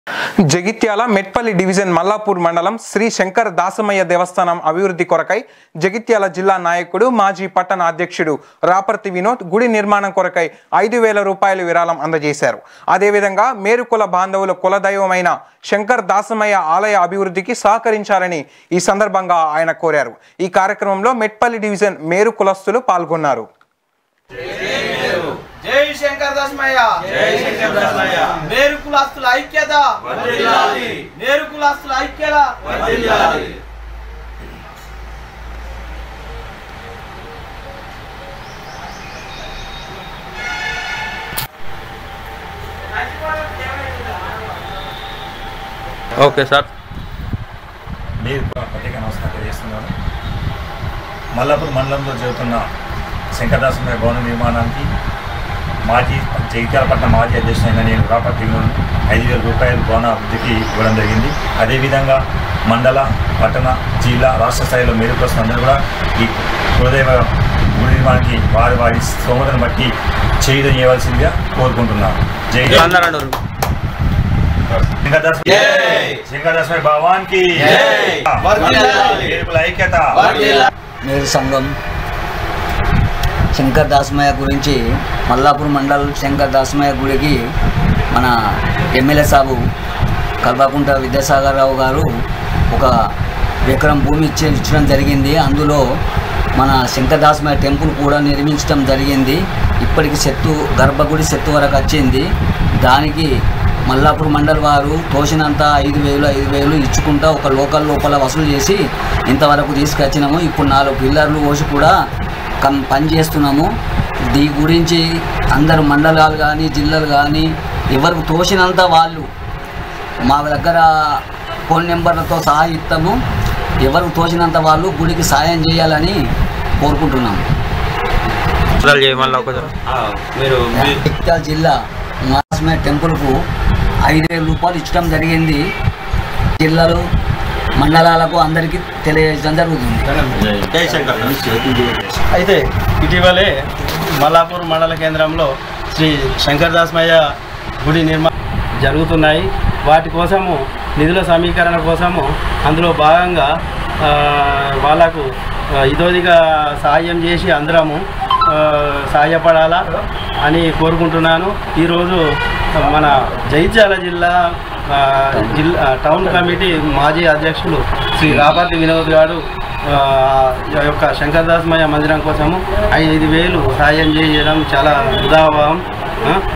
Jagtial Metpally division Mallapur మండలం శ్రీ శంకర్ దాసమయ్య దేవస్థానం అభివృద్ధి కొరకై జగిత్యాల జిల్లా నాయకుడు మాజీ పట్టణ అధ్యక్షుడు రాపర్తి వినోద్ గుడి నిర్మాణం కొరకై ఐదు వేల రూపాయల విరాళం అందజేశారు అదేవిధంగా మేరుకుల బాంధవుల కులదైవమైన శంకర్ దాసమయ్య ఆలయ అభివృద్ధికి సహకరించాలని ఈ సందర్భంగా ఆయన కోరారు ఈ కార్యక్రమంలో మెట్పల్లి డివిజన్ మేరు కులస్తులు పాల్గొన్నారు జై శంకర్ దశమయ్య జై శంకర్ దశమయ్య. మేరు కులాస్తుల ఐక్యత వర్ధిల్లాలి. మేరు కులాస్తుల ఐక్యత వర్ధిల్లాలి. ఓకే సార్ మీరు ప్రత్యేక నమస్కారం తెలియజేస్తున్నాను మల్లాపూర్ మండలంలో జరుగుతున్న శంకరదాసమయ భవన నిర్మాణానికి మాజీ జగిత్యాలపట్నం మాజీ అధ్యక్షుడైన నేను రాపర్తి వినోద్ ఐదు వేల రూపాయలు భవన అభివృద్ధికి ఇవ్వడం జరిగింది అదేవిధంగా మండల పట్టణ జిల్లా రాష్ట్ర స్థాయిలో మేలుకొస్తున్న అందరూ కూడా ఈ కులదైవ గుడి నిర్మాణానికి వారి వారి స్తోమతను బట్టి చేయడం చేయవలసిందిగా కోరుకుంటున్నాను జై అందరూ అన్నారు. శంకరదాస్ జై. శంకరదాసమయ భవాన్కి జై. వర్ధిల్లాలి. మేలుకుల ఐక్యత వర్ధిల్లాలి. మేరు సంఘం శంకర్ దాసమయ్య గురించి మల్లాపూర్ మండల్ శంకర్ దాసమయ్య గుడికి మన ఎమ్మెల్యే సాబు కల్వాకుంట విద్యాసాగర్ రావు గారు ఒక ఎకరం భూమి ఇచ్చి ఇచ్చడం జరిగింది అందులో మన శంకర్ దాసమయ్య టెంపుల్ కూడా నిర్మించడం జరిగింది ఇప్పటికి సెత్తు గర్భగుడి సెత్తు వరకు వచ్చింది దానికి మల్లాపూర్ మండల్ వారు తోచినంత ఐదు వేలు ఐదు వేలు ఇచ్చుకుంటా ఒక లోకల్ లోపల వసూలు చేసి ఇంతవరకు తీసుకొచ్చినాము ఇప్పుడు నాలుగు పిల్లర్లు పోసి కూడా కం పని చేస్తున్నాము దీ గురించి అందరు మండలాలు కానీ జిల్లాలు కానీ ఎవరికి తోచినంత వాళ్ళు మా దగ్గర ఫోన్ నెంబర్లతో సహా ఇస్తాము ఎవరికి తోచినంత వాళ్ళు గుడికి సాయం చేయాలని కోరుకుంటున్నాము అసలు చేయమల్లా ఒకసారి ఆ, మీరు మీ- జగిత్యాల జిల్లా మాస్మే టెంపుల్కు ఐదు వేల రూపాయలు ఇచ్చడం జరిగింది జిల్లాలు మండలాలకు అందరికీ తెలియజేయడం జరుగుతుంది జై శంకర్ అయితే ఇటీవలే మల్లాపూర్ మండల కేంద్రంలో శ్రీ శంకరదాసమయ్య గుడి నిర్మాణం జరుగుతున్నాయి వాటి కోసము నిధుల సమీకరణ కోసము అందులో భాగంగా ఆ, వాళ్ళకు ఆ, ఇదోదిగా సహాయం చేసి అందరము ఆ, సహాయపడాలా అని కోరుకుంటున్నాను ఈరోజు మన జగిత్యాల జిల్లా ఆ, జిల్లా టౌన్ కమిటీ మాజీ అధ్యక్షులు శ్రీ రాపర్తి వినోద్ గారు ఆ, ఈ యొక్క శంకరదాసమయ్య మందిరం కోసము ఐదు వేలు సాయం చేయడం చాలా ఉదాహరణ